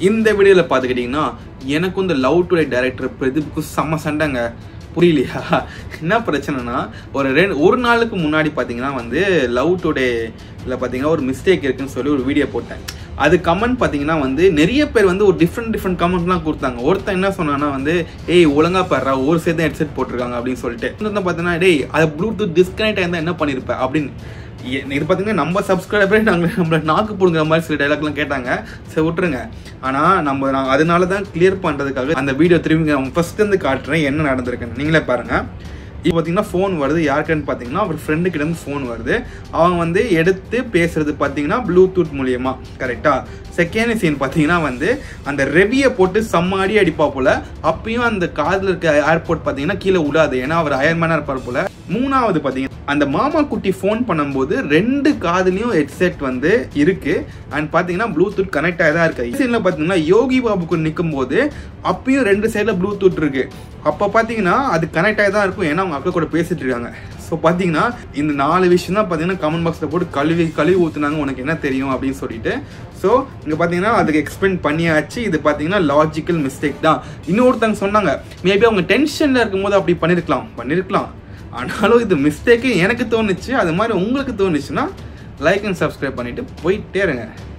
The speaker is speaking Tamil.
இந்த வீடியோவில் பார்த்துக்கிட்டிங்கன்னா எனக்கும் இந்த லவ் டுடே டைரக்டர் பிரதீப்புக்கும் செம்ம சண்டைங்க புரியலையா என்ன பிரச்சனைனா ஒரு ரெண்டு ஒரு நாளுக்கு முன்னாடி பார்த்தீங்கன்னா வந்து லவ் டுடே இல்லை பார்த்தீங்கன்னா ஒரு மிஸ்டேக் இருக்குன்னு சொல்லி ஒரு வீடியோ போட்டேன் அது கமெண்ட் பார்த்தீங்கன்னா வந்து நிறைய பேர் வந்து ஒரு டிஃப்ரெண்ட் டிஃப்ரெண்ட் கமெண்ட்லாம் கொடுத்தாங்க ஒருத்தன் என்ன சொன்னான்னா வந்து ஏய் ஒழுங்கா பாடுறா ஒரு சேர்த்து ஹெட்செட் போட்டிருக்காங்க அப்படின்னு சொல்லிட்டு இன்னொருத்தன் பார்த்தீங்கன்னா டேய் அது ப்ளூடூத் டிஸ்கனெக்ட் ஆயிருந்தா என்ன பண்ணியிருப்ப அப்படின்னு எ- இது பார்த்தீங்கன்னா நம்ம சப்ஸ்கிரைபரே நாங்கள் நம்மள நாக்கு பிடுங்குற மாதிரி சில டைலாக்லாம் கேட்டாங்க சரி விட்டுருங்க ஆனால் நம்ம நான் அதனால தான் கிளியர் பண்ணுறதுக்காக அந்த வீடியோ திரும்பி நான் ஃபர்ஸ்ட் இருந்து காட்டுறேன் என்ன நடந்திருக்குன்னு நீங்களே பாருங்க இப்போ பார்த்தீங்கன்னா ஃபோன் வருது யாருக்குன்னு பார்த்தீங்கன்னா அவர் ஃப்ரெண்டு கிட்ட இருந்து ஃபோன் வருது அவங்க வந்து எடுத்து பேசுறது பார்த்தீங்கன்னா ப்ளூடூத் மூலியமா கரெக்டா செகண்ட் சீன் பார்த்தீங்கன்னா வந்து அந்த ரெவியை போட்டு செம்ம அடி அடிப்பா போல அப்பயும் அந்த காதில் இருக்க ஏர்போர்ட் பார்த்தீங்கன்னா கீழே விடாது ஏன்னா அவர் அயர்மேனாக இருப்பார் போல மூணாவது பார்த்தீங்கன்னா அந்த மாமா குட்டி ஃபோன் பண்ணும்போது ரெண்டு காதுலயும் ஹெட்செட் வந்து இருக்கு அண்ட் பார்த்தீங்கன்னா ப்ளூடூத் கனெக்ட் ஆகி தான் இருக்கு சீனில் பார்த்தீங்கன்னா யோகி பாபுக்கு நிற்கும் போது அப்பயும் ரெண்டு சைடில் ப்ளூடூத் இருக்கு அப்போ பார்த்தீங்கன்னா அது கனெக்ட் ஆகி தான் இருக்கும் ஏன்னா அவங்க அக்கா கூட பேசிட்டு இருக்காங்க ஸோ பார்த்தீங்கன்னா இந்த நாலு விஷயம் தான் பார்த்தீங்கன்னா கமெண்ட் பாக்ஸில் போட்டு கழுவி கழுவி ஊற்றுனாங்க உனக்கு என்ன தெரியும் அப்படின்னு சொல்லிட்டு ஸோ இங்கே பார்த்தீங்கன்னா அதுக்கு எக்ஸ்பிளைன் பண்ணியாச்சு இது பார்த்தீங்கன்னா லாஜிக்கல் மிஸ்டேக் தான் இன்னொருத்தவங்க சொன்னாங்க மேபி அவங்க டென்ஷனில் இருக்கும்போது அப்படி பண்ணியிருக்கலாம் பண்ணியிருக்கலாம் ஆனாலும் இது மிஸ்டேக்கு எனக்கு தோணுச்சு அது மாதிரி உங்களுக்கு தோணுச்சுன்னா லைக் அண்ட் சப்ஸ்கிரைப் பண்ணிட்டு போயிட்டே இருங்க